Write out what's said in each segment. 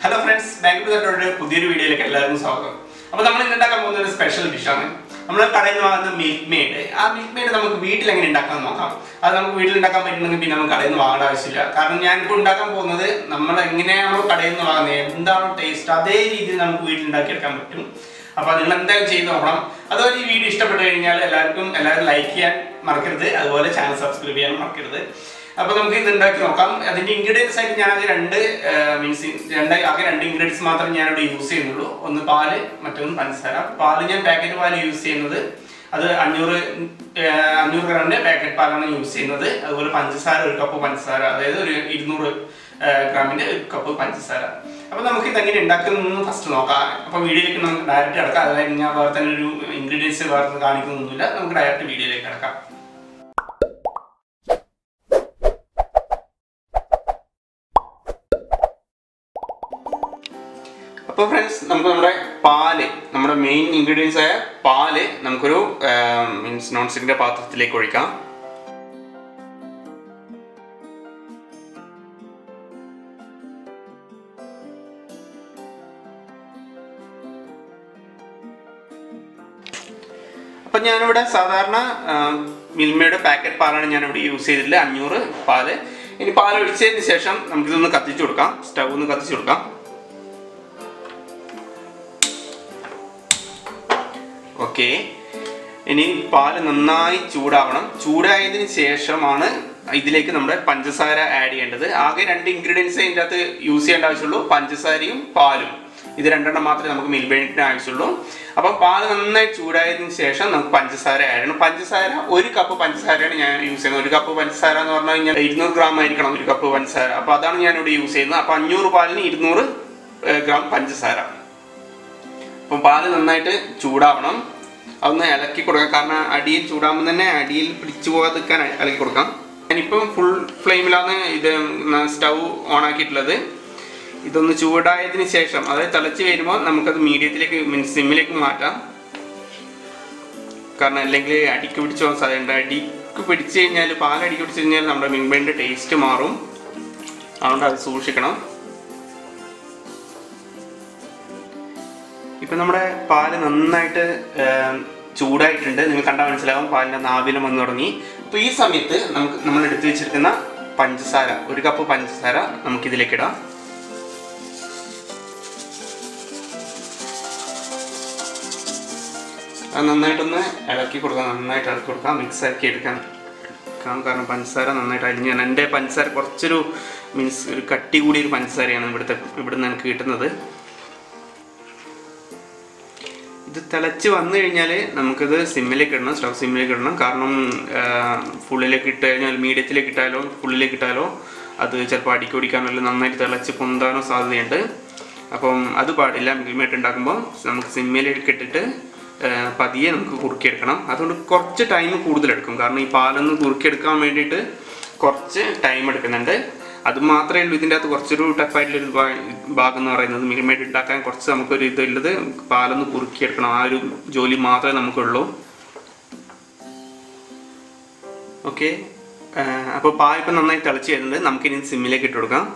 hello friends ബാങ്ക് ടു തട്ടോടെ പുതിയൊരു വീഡിയോയിലേക്ക് എല്ലാവർക്കും സ്വാഗതം അപ്പോൾ നമ്മൾ ഇന്ന് ഉണ്ടാക്കാൻ പോകുന്ന ഒരു സ്പെഷ്യൽ ഡിഷാണ് നമ്മൾ കടയിൽ നിന്ന് വാങ്ങുന്ന മിൽക്ക് മെയ്ഡ് ആ മിൽക്ക് മെയ്ഡ് നമുക്ക് വീട്ടിൽ എങ്ങനെ ഉണ്ടാക്കാൻ നോക്കാം അത് നമുക്ക് വീട്ടിൽ ഉണ്ടാക്കാൻ പറ്റുന്നെങ്കിൽ പിന്നെ നമുക്ക് കടയിൽ നിന്ന് വാങ്ങേണ്ട ആവശ്യമില്ല കാരണം ഞാനിപ്പോൾ ഉണ്ടാക്കാൻ പോകുന്നത് നമ്മൾ എങ്ങനെയാണോ കടയിൽ നിന്ന് വാങ്ങുന്നത് എന്താണോ ടേസ്റ്റ് അതേ രീതിയിൽ നമുക്ക് വീട്ടിൽ ഉണ്ടാക്കിയെടുക്കാൻ പറ്റും അപ്പോൾ നിങ്ങൾ എന്തായാലും ചെയ്ത് നോക്കണം അതുപോലെ ഈ വീഡിയോ ഇഷ്ടപ്പെട്ട് കഴിഞ്ഞാൽ എല്ലാവർക്കും എല്ലാവരും ലൈക്ക് ചെയ്യാൻ മറക്കരുത് അതുപോലെ ചാനൽ സബ്സ്ക്രൈബ് ചെയ്യാൻ മറക്കരുത് അപ്പോൾ നമുക്ക് ഇത് ഉണ്ടാക്കി നോക്കാം അതിന്റെ ഇൻഗ്രീഡിയൻസ് ആയിട്ട് ഞാൻ ആകെ രണ്ട് മീൻസ് രണ്ട് ആകെ രണ്ട് ഇൻഗ്രീഡിയൻസ് മാത്രമേ ഞാനിവിടെ യൂസ് ചെയ്യുന്നുള്ളൂ ഒന്ന് പാല് മറ്റൊന്ന് പഞ്ചസാര പാല് ഞാൻ പാക്കറ്റ് പാല് യൂസ് ചെയ്യുന്നത് അത് അഞ്ഞൂറ് ഏഹ്, അഞ്ഞൂറ് ഗ്രാമിന്റെ പാക്കറ്റ് പാലാണ് യൂസ് ചെയ്യുന്നത് അതുപോലെ പഞ്ചസാര ഒരു കപ്പ് പഞ്ചസാര അതായത് ഒരു ഇരുന്നൂറ് ഏഹ്, ഗ്രാമിന്റെ ഒരു കപ്പ് പഞ്ചസാര അപ്പൊ നമുക്ക് ഇതെങ്ങനെ ഉണ്ടാക്കുന്നതെന്ന് ഫസ്റ്റ് നോക്കാം അപ്പൊ വീഡിയോയിലേക്ക് നമുക്ക് ഡയറക്റ്റ് കിടക്കാം അതായത് ഞാൻ വേറെ തന്നെ ഒരു ഇൻഗ്രീഡിയൻസ് വേറെ കാണിക്കുന്നൊന്നുമില്ല നമുക്ക് ഡയറക്റ്റ് വീഡിയോയിലേക്ക് കിടക്കാം അപ്പോൾ ഫ്രണ്ട്സ് നമുക്ക് നമ്മുടെ പാല് നമ്മുടെ മെയിൻ ഇൻഗ്രീഡിയൻസ് ആയ പാല് നമുക്കൊരു മീൻസ് നോൺ സ്റ്റിക്കിന്റെ പാത്രത്തിലേക്ക് ഒഴിക്കാം അപ്പം ഞാനിവിടെ സാധാരണ മിൽമയുടെ പാക്കറ്റ് പാലാണ് ഞാൻ ഇവിടെ യൂസ് ചെയ്തിട്ടുള്ളത് അഞ്ഞൂറ് പാല് ഇനി പാൽ ഒഴിച്ചതിന് ശേഷം നമുക്കിതൊന്ന് കത്തിച്ചു കൊടുക്കാം സ്റ്റവ് ഒന്ന് കത്തിച്ചു കൊടുക്കാം ഓക്കെ ഇനി പാല് നന്നായി ചൂടാവണം ചൂടായതിന് ശേഷമാണ് ഇതിലേക്ക് നമ്മുടെ പഞ്ചസാര ആഡ് ചെയ്യേണ്ടത് ആകെ രണ്ട് ഇൻഗ്രീഡിയൻസ് ഇതിൻ്റെ അകത്ത് യൂസ് ചെയ്യേണ്ട ആവശ്യമുള്ളൂ പഞ്ചസാരയും പാലും ഇത് രണ്ടെണ്ണം മാത്രമേ നമുക്ക് മിൽബേറ്റിന് ആവശ്യമുള്ളൂ അപ്പം പാല് നന്നായി ചൂടായതിനു ശേഷം നമുക്ക് പഞ്ചസാര ആഡ് ചെയ്യണം പഞ്ചസാര ഒരു കപ്പ് പഞ്ചസാരയാണ് ഞാൻ യൂസ് ചെയ്യുന്നത് ഒരു കപ്പ് പഞ്ചസാര എന്ന് പറഞ്ഞു കഴിഞ്ഞാൽ ഇരുന്നൂറ് ഗ്രാം ആയിരിക്കണം ഒരു കപ്പ് പഞ്ചസാര അപ്പോൾ അതാണ് ഞാൻ ഇവിടെ യൂസ് ചെയ്യുന്നത് അപ്പോൾ അഞ്ഞൂറ് പാലിന് ഇരുന്നൂറ് ഗ്രാം പഞ്ചസാര അപ്പം പാല് നന്നായിട്ട് ചൂടാവണം അതൊന്ന് ഇളക്കി കൊടുക്കാം കാരണം അടിയിൽ ചൂടാകുമ്പോൾ തന്നെ അടിയിൽ പിടിച്ചു പോകാതിരിക്കാൻ ഇളക്കി കൊടുക്കാം ഞാനിപ്പം ഫുൾ ഫ്ലെയിമിലാണ് ഇത് സ്റ്റൗ ഓൺ ആക്കിയിട്ടുള്ളത് ഇതൊന്ന് ചൂടായതിന് ശേഷം അതായത് തിളച്ച് വരുമ്പോൾ നമുക്കത് മീഡിയത്തിലേക്ക് മീൻസ് സിമ്മിലേക്ക് മാറ്റാം കാരണം അല്ലെങ്കിൽ അടിക്ക് പിടിച്ച് പോകാൻ സാധ്യതയുണ്ട് അടിക്ക് പിടിച്ചു കഴിഞ്ഞാൽ പാൽ അടിക്ക് പിടിച്ചു കഴിഞ്ഞാൽ നമ്മുടെ മിൻബേൻ്റെ ടേസ്റ്റ് മാറും അതുകൊണ്ട് അത് സൂക്ഷിക്കണം ഇപ്പം നമ്മുടെ പാല് നന്നായിട്ട് ഏം, ചൂടായിട്ടുണ്ട് നിങ്ങൾ കണ്ടാൽ മനസ്സിലാവും പാലിൻ്റെ നാവിലും വന്ന് തുടങ്ങി അപ്പോൾ ഈ സമയത്ത് നമുക്ക് നമ്മൾ എടുത്തു വെച്ചിരിക്കുന്ന പഞ്ചസാര ഒരു കപ്പ് പഞ്ചസാര നമുക്കിതിലേക്ക് ഇടാം അത് നന്നായിട്ടൊന്ന് ഇളക്കി കൊടുക്കാം നന്നായിട്ട് ഇളക്കി കൊടുക്കാം മിക്സ് ആക്കി എടുക്കാൻ എടുക്കാം കാരണം പഞ്ചസാര നന്നായിട്ട് അരിഞ്ഞ് എൻ്റെ പഞ്ചസാര കുറച്ചൊരു മീൻസ് ഒരു കട്ടി കൂടിയ ഒരു പഞ്ചസാരയാണ് ഇവിടുത്തെ ഇവിടുന്ന് എനിക്ക് കിട്ടുന്നത് ഇത് തിളച്ച് വന്നു കഴിഞ്ഞാൽ നമുക്കിത് സിമ്മിലേക്ക് ഇടണം സ്റ്റവ് സിമ്മിലേക്ക് ഇടണം കാരണം ഫുള്ളിലേക്ക് ഇട്ട് കഴിഞ്ഞാൽ മീഡിയത്തിലേക്ക് ഇട്ടാലോ ഫുള്ളിലേക്ക് ഇട്ടാലോ അത് ചിലപ്പോൾ അടിക്ക് പിടിക്കാനോ അല്ലെങ്കിൽ നന്നായിട്ട് തിളച്ച് പൊന്താനോ സാധ്യതയുണ്ട് അപ്പം അത് പാടില്ല മിൽമേറ്റ് ഉണ്ടാക്കുമ്പോൾ നമുക്ക് സിമ്മിലേക്ക് ഇട്ടിട്ട് ആ, പതിയെ നമുക്ക് കുറുക്കിയെടുക്കണം അതുകൊണ്ട് കുറച്ച് ടൈം കൂടുതലെടുക്കും കാരണം ഈ പാലൊന്ന് കുറുക്കിയെടുക്കാൻ വേണ്ടിയിട്ട് കുറച്ച് ടൈം എടുക്കുന്നുണ്ട് അത് മാത്രമേ ഉള്ളൂ ഇതിൻ്റെ അകത്ത് കുറച്ചൊരു ടഫായിട്ടുള്ളൊരു ഭാ- ഭാഗം എന്ന് പറയുന്നത് മിൽമേറ്റ് ഉണ്ടാക്കാൻ കുറച്ച് നമുക്കൊരു ഇതുള്ളത് പാലൊന്ന് കുറുക്കിയെടുക്കണം ആ ഒരു ജോലി മാത്രമേ നമുക്കുള്ളൂ ഓക്കെ അപ്പോൾ പാൽ ഇപ്പം നന്നായി തിളച്ച് വരുന്നുണ്ട് നമുക്കിനി സിമ്മിലേക്ക് ഇട്ട് കൊടുക്കാം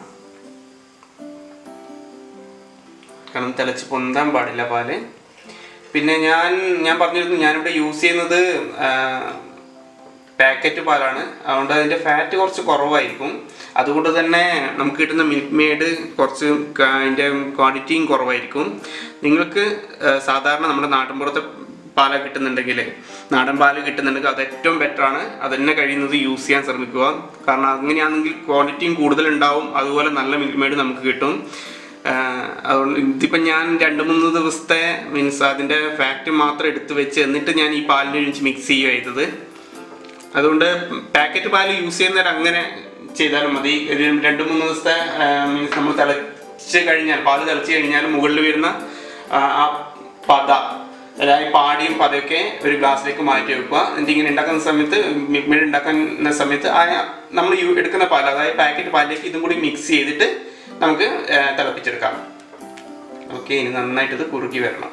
കാരണം തിളച്ച് പൊന്താൻ പാടില്ല പാല് പിന്നെ ഞാൻ ഞാൻ പറഞ്ഞിരുന്നു ഞാനിവിടെ യൂസ് ചെയ്യുന്നത് പാക്കറ്റ് പാലാണ് അതുകൊണ്ട് അതിൻ്റെ ഫാറ്റ് കുറച്ച് കുറവായിരിക്കും അതുകൊണ്ട് തന്നെ നമുക്ക് കിട്ടുന്ന മിൽക്ക് മെയ്ഡ് കുറച്ച് ക- അതിൻ്റെ ക്വാണ്ടിറ്റിയും കുറവായിരിക്കും നിങ്ങൾക്ക് ആ, സാധാരണ നമ്മുടെ നാട്ടിൻപുറത്തെ പാല കിട്ടുന്നുണ്ടെങ്കിൽ നാടൻ പാല് കിട്ടുന്നുണ്ടെങ്കിൽ അത് ഏറ്റവും ബെറ്റർ ആണ് അത് തന്നെ കഴിയുന്നത് യൂസ് ചെയ്യാൻ ശ്രമിക്കുക കാരണം അങ്ങനെയാണെങ്കിൽ ക്വാണ്ടിറ്റിയും കൂടുതലുണ്ടാവും അതുപോലെ നല്ല മിൽക്ക് മെയ്ഡ് നമുക്ക് കിട്ടും ആഹ് അതുകൊണ്ട് ഇതിപ്പോൾ ഞാൻ രണ്ട് മൂന്ന് ദിവസത്തെ മീൻസ് അതിൻ്റെ ഫാക്റ്റ് മാത്രം എടുത്ത് വെച്ച് എന്നിട്ട് ഞാൻ ഈ പാലിനെ ഒഴിച്ച് മിക്സ് ചെയ്യുക ചെയ്തത് അതുകൊണ്ട് പാക്കറ്റ് പാൽ യൂസ് ചെയ്യുന്നവർ അങ്ങനെ ചെയ്താലും മതി ഒരു രണ്ട് മൂന്ന് ദിവസത്തെ മീൻസ് നമ്മൾ തിളച്ച് കഴിഞ്ഞാൽ പാല് തിളച്ച് കഴിഞ്ഞാൽ മുകളിൽ വരുന്ന ആ, ആ പത അതായത് പാടിയും പതയൊക്കെ ഒരു ഗ്ലാസ്സിലേക്ക് മാറ്റി വെക്കുക എന്നിട്ട് ഇങ്ങനെ ഉണ്ടാക്കുന്ന സമയത്ത് മിൽക്ക് മെയ്ഡ് ഉണ്ടാക്കുന്ന സമയത്ത് ആ നമ്മൾ യു- എടുക്കുന്ന പാൽ അതായത് പാക്കറ്റ് പാലിലേക്ക് ഇതും കൂടി മിക്സ് ചെയ്തിട്ട് നമുക്ക് ആ, തിളപ്പിച്ചെടുക്കാം ഓക്കെ ഇനി നന്നായിട്ട് ഇത് കുറുക്കി വരണം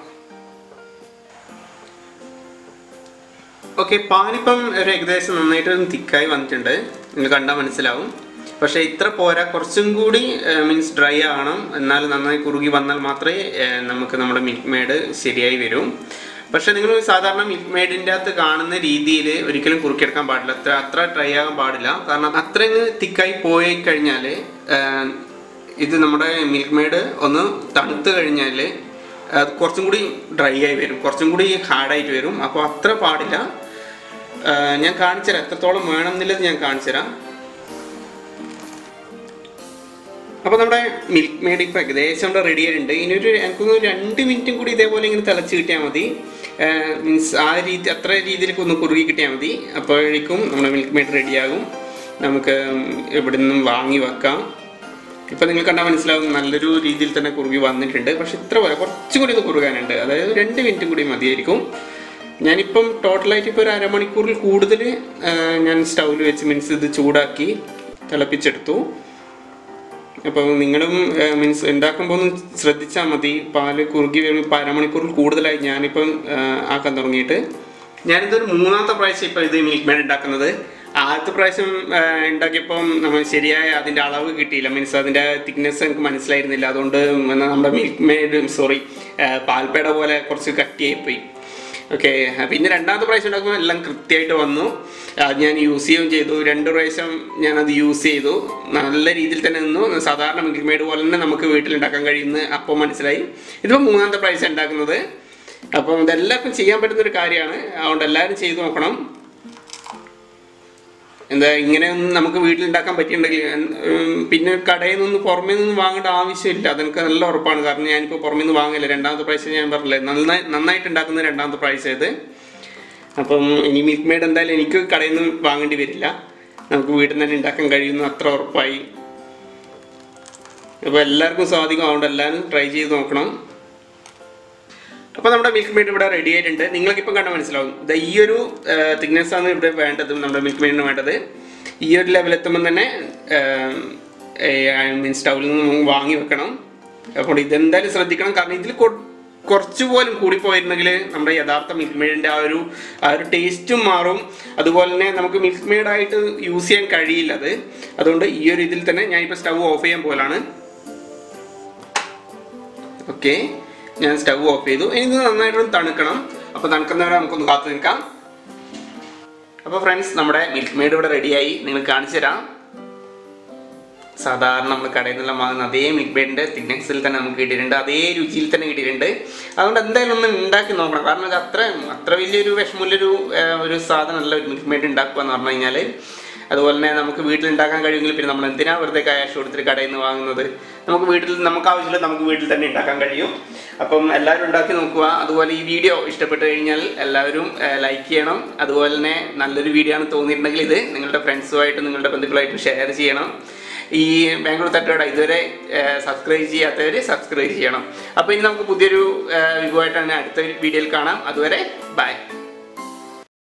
ഓക്കെ പാനിപ്പം ഒരു ഏകദേശം നന്നായിട്ട് തിക്കായി വന്നിട്ടുണ്ട് നിങ്ങൾ കണ്ടാൽ മനസ്സിലാവും പക്ഷേ ഇത്ര പോരാ കുറച്ചും കൂടി മീൻസ് ഡ്രൈ ആവണം എന്നാൽ നന്നായി കുറുകി വന്നാൽ മാത്രമേ ഏഹ്, നമുക്ക് നമ്മുടെ മിൽക്ക് മെയ്ഡ് ശരിയായി വരും പക്ഷെ നിങ്ങൾ സാധാരണ മിൽക്ക് മെയ്ഡിൻ്റെ അകത്ത് കാണുന്ന രീതിയിൽ ഒരിക്കലും കുറുക്കിയെടുക്കാൻ പാടില്ല അത്ര അത്ര ഡ്രൈ ആകാൻ പാടില്ല കാരണം അത്രയും തിക്കായി പോയി കഴിഞ്ഞാൽ ഇത് നമ്മുടെ മിൽക്ക് മെയ്ഡ് ഒന്ന് തണുത്ത് കഴിഞ്ഞാൽ അത് കുറച്ചും കൂടി ഡ്രൈ ആയി വരും കുറച്ചും കൂടി ഹാർഡായിട്ട് വരും അപ്പോൾ അത്ര പാടില്ല ആ, ഞാൻ കാണിച്ചു തരാം എത്രത്തോളം വേണം എന്നുള്ളത് ഞാൻ കാണിച്ചു തരാം അപ്പോൾ നമ്മുടെ മിൽക്ക് മെയ്ഡ് ഇപ്പോൾ ഏകദേശം ഇവിടെ റെഡി ആയിട്ടുണ്ട് ഇനി ഒരു എനിക്കൊന്ന് ഒരു രണ്ട് മിനിറ്റും കൂടി ഇതേപോലെ ഇങ്ങനെ തിളച്ച് കിട്ടിയാൽ മതി മീൻസ് ആ രീതി അത്ര രീതിയിലേക്ക് ഒന്ന് കുറുകി കിട്ടിയാൽ മതി അപ്പോഴേക്കും നമ്മുടെ മിൽക്ക് മെയ്ഡ് റെഡിയാകും നമുക്ക് ഇവിടെ നിന്നും വാങ്ങി വെക്കാം ഇപ്പം നിങ്ങൾ കണ്ടാൽ മനസ്സിലാവും നല്ലൊരു രീതിയിൽ തന്നെ കുറുകി വന്നിട്ടുണ്ട് പക്ഷെ ഇത്ര പോലെ കുറച്ചും കൂടി ഒന്ന് കുറുകാനുണ്ട് അതായത് രണ്ട് മിനിറ്റും കൂടി മതിയായിരിക്കും ഞാനിപ്പം ടോട്ടലായിട്ട് ഇപ്പോൾ ഒരു അരമണിക്കൂറിൽ കൂടുതൽ ഞാൻ സ്റ്റൗവിൽ വെച്ച് മീൻസ് ഇത് ചൂടാക്കി തിളപ്പിച്ചെടുത്തു അപ്പം നിങ്ങളും മീൻസ് ഉണ്ടാക്കുമ്പോൾ ഒന്ന് ശ്രദ്ധിച്ചാൽ മതി പാല് കുറുകി വരുമ്പോൾ ഇപ്പം അരമണിക്കൂറിൽ കൂടുതലായി ഞാനിപ്പം ആ, ആക്കാൻ തുടങ്ങിയിട്ട് ഞാനിതൊരു മൂന്നാമത്തെ പ്രാവശ്യം ഇപ്പം ഇത് മിൽക്ക് മെയ്ഡ് ഉണ്ടാക്കുന്നത് ആദ്യത്തെ പ്രാവശ്യം ആ, ഉണ്ടാക്കിയപ്പം നമ്മൾ ശരിയായ അതിൻ്റെ അളവ് കിട്ടിയില്ല മീൻസ് അതിൻ്റെ തിക്നെസ് എനിക്ക് മനസ്സിലായിരുന്നില്ല അതുകൊണ്ട് നമ്മുടെ മിൽക്ക് മെയ്ഡ് സോറി പാൽപ്പേട പോലെ കുറച്ച് കട്ടിയായി പോയി ഓക്കെ പിന്നെ രണ്ടാമത്തെ പ്രാവശ്യം ഉണ്ടാക്കുമ്പോൾ എല്ലാം കൃത്യമായിട്ട് വന്നു അത് ഞാൻ യൂസ് ചെയ്യുകയും ചെയ്തു രണ്ട് പ്രാവശ്യം ഞാനത് യൂസ് ചെയ്തു നല്ല രീതിയിൽ തന്നെ നിന്നു സാധാരണ മിൽക്ക് മെയ്ഡ് പോലെ തന്നെ നമുക്ക് വീട്ടിലുണ്ടാക്കാൻ കഴിയുന്ന അപ്പോൾ മനസ്സിലായി ഇതിപ്പോൾ മൂന്നാമത്തെ പ്രാവശ്യം ഉണ്ടാക്കുന്നത് അപ്പം ഇതെല്ലാവർക്കും ചെയ്യാൻ പറ്റുന്ന ഒരു കാര്യമാണ് അതുകൊണ്ട് എല്ലാവരും ചെയ്തു നോക്കണം എന്താ ഇങ്ങനെ ഒന്നും നമുക്ക് വീട്ടിലുണ്ടാക്കാൻ പറ്റിയിട്ടുണ്ടെങ്കിൽ ഉം, പിന്നെ കടയിൽ നിന്ന് പുറമേ നിന്ന് വാങ്ങേണ്ട ആവശ്യമില്ല അതെനിക്ക് നല്ല ഉറപ്പാണ് കാരണം ഞാനിപ്പോൾ പുറമേ നിന്ന് വാങ്ങില്ല രണ്ടാമത്തെ പ്രാവശ്യം ഞാൻ പറഞ്ഞില്ലേ നന്നായി നന്നായിട്ട് ഉണ്ടാക്കുന്ന രണ്ടാമത്തെ പ്രാവശ്യം ഇത് അപ്പം ഇനി മിൽക്ക് മെയ്ഡ് എന്തായാലും എനിക്ക് കടയിൽ നിന്ന് വാങ്ങേണ്ടി വരില്ല നമുക്ക് വീട്ടിൽ നിന്ന് തന്നെ ഉണ്ടാക്കാൻ കഴിയുന്നു അത്ര ഉറപ്പായി അപ്പോൾ എല്ലാവർക്കും സാധിക്കും അതുകൊണ്ട് എല്ലാവരും ട്രൈ ചെയ്ത് നോക്കണം അപ്പോൾ നമ്മുടെ മിൽക്ക് മെയ്ഡ് ഇവിടെ റെഡി ആയിട്ടുണ്ട് നിങ്ങൾക്കിപ്പം കണ്ടാൽ മനസ്സിലാവും ദാ ഈ ഒരു തിക്നെസ് ആണ് ഇവിടെ വേണ്ടത് നമ്മുടെ മിൽക്ക് മെയ്ഡിന് വേണ്ടത് ഈ ഒരു ലെവൽ എത്തുമ്പോൾ തന്നെ മീൻ സ്റ്റൗവിൽ നിന്ന് വാങ്ങി വെക്കണം അപ്പോൾ ഇതെന്തായാലും ശ്രദ്ധിക്കണം കാരണം ഇതിൽ കൊ- കുറച്ച് പോലും കൂടിപ്പോയിരുന്നെങ്കിൽ നമ്മുടെ യഥാർത്ഥ മിൽക്ക് മെയ്ഡിൻ്റെ ആ ഒരു ആ ഒരു ടേസ്റ്റും മാറും അതുപോലെ തന്നെ നമുക്ക് മിൽക്ക് മെയ്ഡായിട്ട് യൂസ് ചെയ്യാൻ കഴിയില്ല അത് അതുകൊണ്ട് ഈ ഒരു ഇതിൽ തന്നെ ഞാനിപ്പോൾ സ്റ്റൗ ഓഫ് ചെയ്യാൻ പോലാണ് ഓക്കെ ഞാൻ സ്റ്റവ് ഓഫ് ചെയ്തു ഇനി ഇത് നന്നായിട്ടൊന്ന് തണുക്കണം അപ്പോൾ തണുക്കുന്നവരെ നമുക്കൊന്ന് കാത്തു നിൽക്കാം അപ്പോൾ ഫ്രണ്ട്സ് നമ്മുടെ മിൽക്ക് മെയ്ഡ് ഇവിടെ റെഡിയായി നിങ്ങൾ കാണിച്ചു തരാം സാധാരണ നമ്മൾ കടയിൽ നിന്നെല്ലാം വാങ്ങുന്ന അതേ മിൽക്ക് മെയ്ഡിൻ്റെ തിക്നെക്സിൽ തന്നെ നമുക്ക് കിട്ടിയിട്ടുണ്ട് അതേ രുചിയിൽ തന്നെ കിട്ടിയിട്ടുണ്ട് അതുകൊണ്ട് എന്തായാലും ഒന്ന് ഉണ്ടാക്കി നോക്കണം കാരണം ഇത് അത്ര അത്ര വലിയൊരു വിഷമമുള്ളൊരു ആ, ഒരു സാധനമല്ല ഒരു മിൽക്ക് മെയ്ഡ് ഉണ്ടാക്കുക എന്ന് പറഞ്ഞു കഴിഞ്ഞാൽ അതുപോലെ തന്നെ നമുക്ക് വീട്ടിൽ ഉണ്ടാക്കാൻ കഴിയുമെങ്കിൽ പിന്നെ നമ്മൾ എന്തിനാ വെറുതെ ക്യാഷ് കൊടുത്തിട്ട് കടയിൽ നിന്ന് വാങ്ങുന്നത് നമുക്ക് വീട്ടിൽ നമുക്ക് ആവശ്യമില്ല നമുക്ക് വീട്ടിൽ തന്നെ ഉണ്ടാക്കാൻ കഴിയും അപ്പം എല്ലാവരും ഉണ്ടാക്കി നോക്കുക അതുപോലെ ഈ വീഡിയോ ഇഷ്ടപ്പെട്ട് കഴിഞ്ഞാൽ എല്ലാവരും ലൈക്ക് ചെയ്യണം അതുപോലെ തന്നെ നല്ലൊരു വീഡിയോ ആണ് തോന്നിയിട്ടുണ്ടെങ്കിൽ ഇത് നിങ്ങളുടെ ഫ്രണ്ട്സുമായിട്ട് നിങ്ങളുടെ ബന്ധുക്കളായിട്ട് ഷെയർ ചെയ്യണം ഈ ബാംഗ്ലൂർ തട്ടുകട ഇതുവരെ സബ്സ്ക്രൈബ് ചെയ്യാത്തവർ സബ്സ്ക്രൈബ് ചെയ്യണം അപ്പോൾ ഇനി നമുക്ക് പുതിയൊരു വിഭവമായിട്ടാണ് അടുത്ത വീഡിയോയിൽ കാണാം അതുവരെ ബൈ